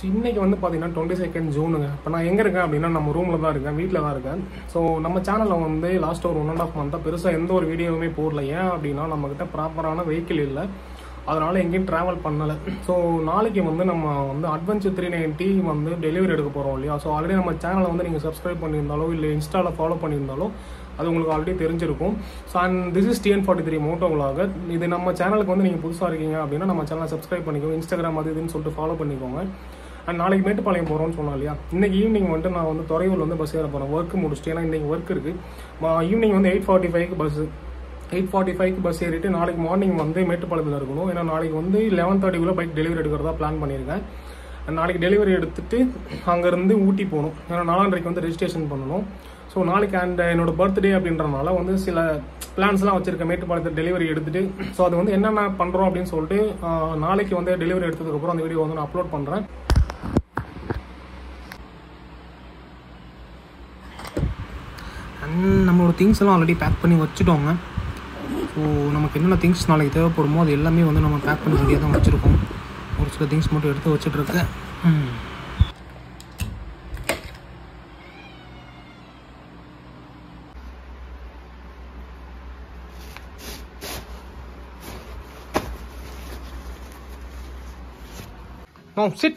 So இன்னைக்கு வந்து பார்த்தீங்கன்னா டுவெண்ட்டி செகண்ட் ஜூனுங்க இப்போ நான் எங்கே இருக்கேன் அப்படின்னா நம்ம ரூமில் தான் இருக்கேன் வீட்டில் தான் இருக்கேன் ஸோ நம்ம சேனலில் வந்து லாஸ்ட் ஒரு ஒன் அண்ட் ஆஃப் மந்த்தாக பெருசாக எந்த ஒரு வீடியோவுமே போடல ஏன் அப்படின்னா நம்மக்கிட்ட ப்ராப்பரான வெஹிக்கிள் இல்லை அதனால எங்கேயும் ட்ராவல் பண்ணலை ஸோ நாளைக்கு வந்து நம்ம வந்து அட்வென்ச்சர் த்ரீ நைன்ட்டி வந்து டெலிவரி எடுக்க போகிறோம் இல்லையா ஸோ ஆல்ரெடி நம்ம சேனலை வந்து நீங்கள் சப்ஸ்கிரைப் பண்ணியிருந்தாலோ இல்லை இன்ஸ்டாவில் ஃபாலோ பண்ணியிருந்தாலோ அது உங்களுக்கு ஆல்ரெடி தெரிஞ்சிருக்கும் so and this is TN forty three மோட்டோங்களாக இது நம்ம சேனலுக்கு வந்து நீங்கள் புதுசாக இருக்கீங்க அப்படின்னா நம்ம சேனலை சப்ஸ்கிரைப் பண்ணிக்கோங்க இன்ஸ்டாகிராம் அது இதுன்னு சொல்லிட்டு ஃபாலோ பண்ணிக்கோங்க அண்ட் நாளைக்கு மேட்டுப்பாளையம் போகிறோம்னு சொன்னோம் இல்லையா இன்னைக்கு ஈவினிங் வந்துட்டு நான் வந்து துறையூர் வந்து பஸ் ஏற போகிறேன் ஒர்க் முடிச்சுட்டு ஏன்னா இன்னைக்கு ஒர்க் இருக்குது ஈவினிங் வந்து எயிட் ஃபார்ட்டி ஃபைவ்க்கு பஸ் எயிட் ஃபார்ட்டி ஃபைவ்க்கு பஸ் ஏறிட்டு நாளைக்கு மார்னிங் வந்து மேட்டுப்பாளையத்தில் இருக்கணும் ஏன்னா நாளைக்கு வந்து லெவன் தேர்ட்டிக்குள்ளே பைக் டெலிவரி எடுக்கிறதா பிளான் பண்ணியிருக்கேன் நாளைக்கு டெலிவரி எடுத்துட்டு அங்கேருந்து ஊட்டி போகணும் ஏன்னா நாலாண்டரைக்கு வந்து ரெஜிஸ்ட்ரேஷன் பண்ணணும் ஸோ நாளைக்கு அண்ட் என்னோட பர்த்டே அப்படின்றனால வந்து சில பிளான்ஸ்லாம் வச்சிருக்கேன் மேட்டுப்பாளையத்தில் டெலிவரி எடுத்துட்டு ஸோ அது வந்து என்னென்ன பண்ணுறோம் அப்படின்னு சொல்லிட்டு ஆஹ், நாளைக்கு வந்து டெலிவரி எடுத்ததுக்கப்புறம் அந்த வீடியோ வந்து நான் அப்லோட் பண்ணுறேன் அண்ட் நம்மளோட திங்ஸ் எல்லாம் ஆல்ரெடி பேக் பண்ணி வச்சுட்டோங்க ஸோ நமக்கு என்னென்ன திங்ஸ் நாளைக்கு தேவைப்படுமோ அது எல்லாமே வந்து நம்ம பேக் பண்ணி ரெடியாக தான் வச்சுருக்கோம் ஒரு சில திங்ஸ் மட்டும் எடுத்து வச்சுட்ருக்கேன் No, sit.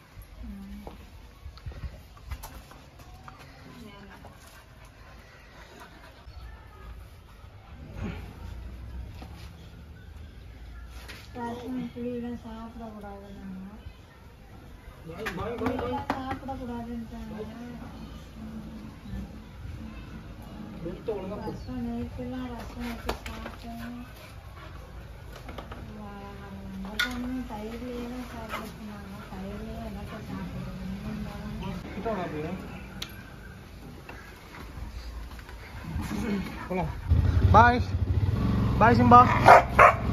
புளியெல்லாம் சாப்பிடக்கூடாதுன்னாங்க புளியெல்லாம் சாப்பிடக்கூடாதுன்ட்டாங்க ரசம் நேற்றுலாம் ரசம் வச்சு சாப்பிட்டேன் அந்த பொண்ணு தயிர்லேயே தான் சாப்பிட சொன்னாங்க தயிர்லேயே எனக்கு சாப்பிடுறேன் Bye. Bye, Simba.